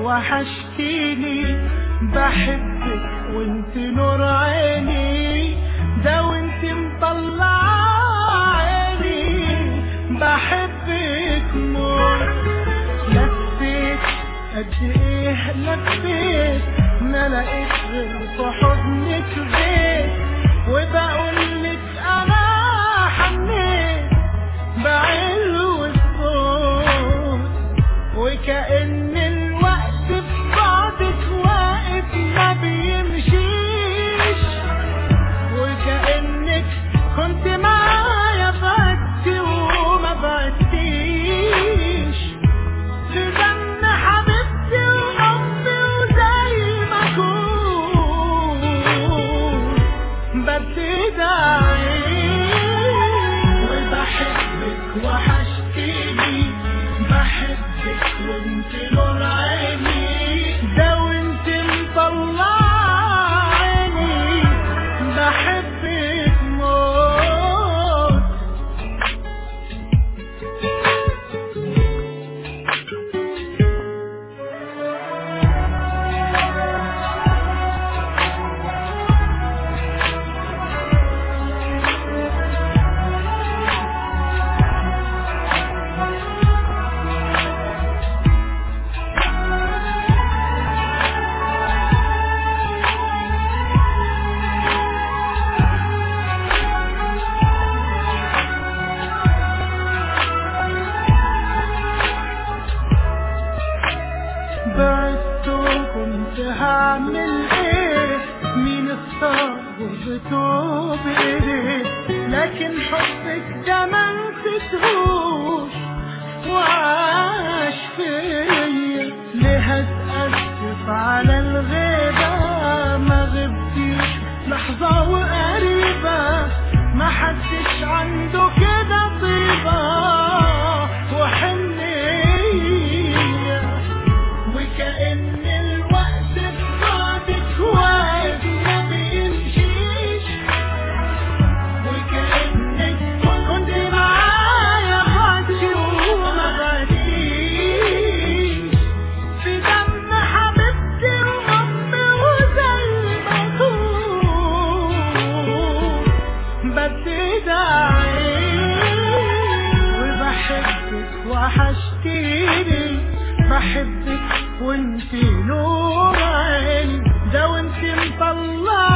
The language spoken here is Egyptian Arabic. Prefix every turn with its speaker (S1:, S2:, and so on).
S1: وحشتيني بحبك وانت نور عيني ده وانت مطلع عيني بحبك موت لفيت قد ايه لفيت ما لقيت غير في حضنك بيت وبقولك انا حنيت بعلو الصوت وكأن الوقت في بعدك واقف ما بيمشيش وكأنك كنت معايا بعدتي وما بعدتيش في ذن حبيبتي وأمي وزي ما أكون ببتدي أعيش وبحبك وحشتيني بحبك وانت نور عيني ده وانت مطلع عيني بحبك موت بعدت وكنت هعمل ايه مين اختار غربته بايديه لكن حبك ده ما نسيتهوش وعاش فيا ليه اتأسف على الغيبة ما غبتيش لحظة وقريبة ما حدش عنده كده طيبة وحنية وكأن الوقت في بعدك واقف ما بيمشيش وكأنك كنت معايا بعدي وما بعديش في دم حبيبتي وأمي وزي ما أكون ببتدي أعيش وبحبك وحشتيني بحبك وانت نور عيني ده وانت مطلع